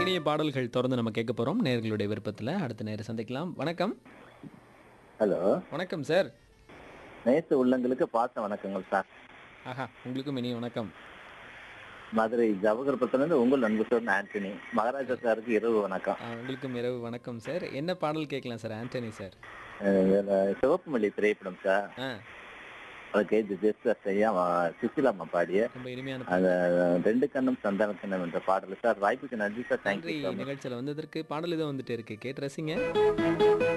இனிய பாடல்கள் தொடர்ந்து நம்ம கேட்க போறோம் நேர்களுடைய விருப்பத்துல அடுத்த நேரம் சந்திக்கலாம் வணக்கம் ஹலோ வணக்கம் சார் நேத்து உள்ளங்களுக்கு பாச வணக்கங்கள் சார் ஆஹா உங்களுக்கும் இனிய வணக்கம் மதுரை ஜவகர்புரத்துலேருந்து உங்கள் அன்பு சார் ஆண்டனி மகாராஜா சாருக்கு இரவு வணக்கம் ஆ, உங்களுக்கும் இரவு வணக்கம் சார் என்ன பாடல் கேட்கலாம் சார் ஆண்டனி சார் அஹ் இதுல சிவப்பு மல்லி திரைப்படம் சார் ஆ அதுக்கு ஜெஸ்டர் செய்யா சுசிலாமா பாடிய ரொம்ப இனிமையான அந்த ரெண்டு கண்ணும் சந்தான கண்ணம் என்ற பாடல் சார் வாய்ப்புக்கு நன்றி சார் நன்றி தேங்க்யூ நிகழ்ச்சியில் வந்ததற்கு பாடல் இதோ வந்துட்டு இருக்கு கேட்டு ரசிங்க